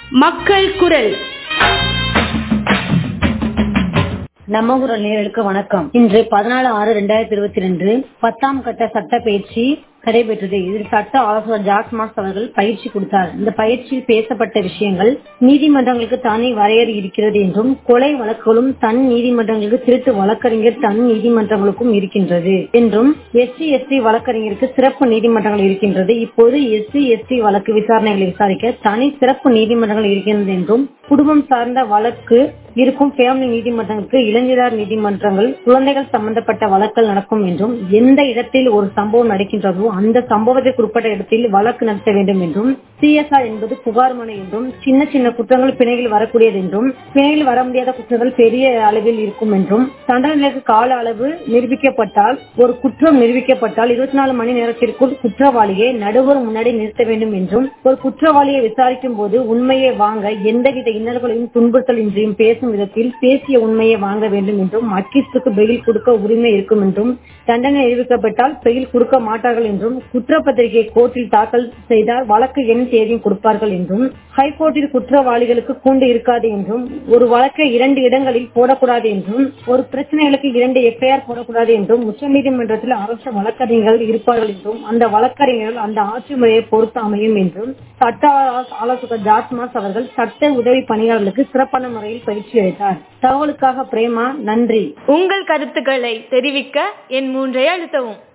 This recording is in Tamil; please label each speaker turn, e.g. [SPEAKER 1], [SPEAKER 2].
[SPEAKER 1] மக்கள் குரல்
[SPEAKER 2] நம்ம ஊரல் நேயர்களுக்கு வணக்கம் இன்று பதினாலு ஆறு ரெண்டாயிரத்தி இருபத்தி ரெண்டு பத்தாம் கட்ட சட்ட பயிற்சி நடைபெற்றது இதில் சட்ட ஆலோசகர் ஜார்ஜ் மாஸ் அவர்கள் பயிற்சி கொடுத்தார் இந்த பயிற்சியில் பேசப்பட்ட விஷயங்கள் நீதிமன்றங்களுக்கு தனி வரையறை இருக்கிறது என்றும் கொலை வழக்குகளும் தன் நீதிமன்றங்களுக்கு திருட்டு வழக்கறிஞர் தன் நீதிமன்றங்களுக்கும் இருக்கின்றது என்றும் எஸ்சி எஸ்டி வழக்கறிஞருக்கு சிறப்பு நீதிமன்றங்கள் இருக்கின்றது இப்போது எஸ்சி எஸ்டி வழக்கு விசாரணைகளை விசாரிக்க தனி சிறப்பு நீதிமன்றங்கள் இருக்கின்றது என்றும் குடும்பம் சார்ந்த வழக்கு இருக்கும் ஃபேமிலி நீதிமன்றங்களுக்கு இளைஞர் நீதிமன்றங்கள் குழந்தைகள் சம்பந்தப்பட்ட வழக்குகள் நடக்கும் என்றும் எந்த இடத்தில் ஒரு சம்பவம் நடக்கின்றதோ அந்த சம்பவத்திற்கு உட்பட்ட இடத்தில் வழக்கு நடத்த வேண்டும் என்றும் சிஎஸ்ஆர் என்பது புகார் மனு என்றும் சின்ன சின்ன குற்றங்கள் பிணையில் வரக்கூடியது என்றும் பிணையில் வர முடியாத குற்றங்கள் பெரிய அளவில் இருக்கும் என்றும் தண்டனைக்கு கால அளவு நிரூபிக்கப்பட்டால் ஒரு குற்றம் நிரூபிக்கப்பட்டால் இருபத்தி நாலு மணி நேரத்திற்குள் குற்றவாளியை நடுவர் முன்னாடி நிறுத்த வேண்டும் என்றும் ஒரு குற்றவாளியை விசாரிக்கும் போது உண்மையை வாங்க எந்தவித இன்னல்களையும் துன்புறுத்தலின்றியும் பேசும் விதத்தில் பேசிய உண்மையை வாங்க வேண்டும் என்றும் அக்கிஸ்டுக்கு பெயில் கொடுக்க உரிமை இருக்கும் என்றும் தண்டனை நிரூபிக்கப்பட்டால் பெயில் கொடுக்க மாட்டார்கள் என்றும் குற்றப்பத்திரிகை கோர்ட்டில் தாக்கல் செய்தால் வழக்கு எண் தேதியும் கொடுப்பார்கள் என்றும் ஹைகோர்ட்டில் குற்றவாளிகளுக்கு கூண்டு இருக்காது என்றும் ஒரு வழக்கை இரண்டு இடங்களில் போடக்கூடாது என்றும் ஒரு பிரச்சனைகளுக்கு இரண்டு எஃப்ஐஆர் போடக்கூடாது என்றும் உச்சநீதிமன்றத்தில் அரசு வழக்கறிஞர்கள் இருப்பார்கள் என்றும் அந்த வழக்கறிஞர்கள் அந்த ஆட்சி முறையை பொறுத்து அமையும் என்றும் சட்ட ஆலோசகர் ஜாஸ்மாஸ் அவர்கள் சட்ட உதவி பணியாளர்களுக்கு சிறப்பான முறையில் பயிற்சி அளித்தார் தகவலுக்காக பிரேமா நன்றி
[SPEAKER 1] உங்கள் கருத்துக்களை தெரிவிக்க என் மூன்றை அழுத்தவும்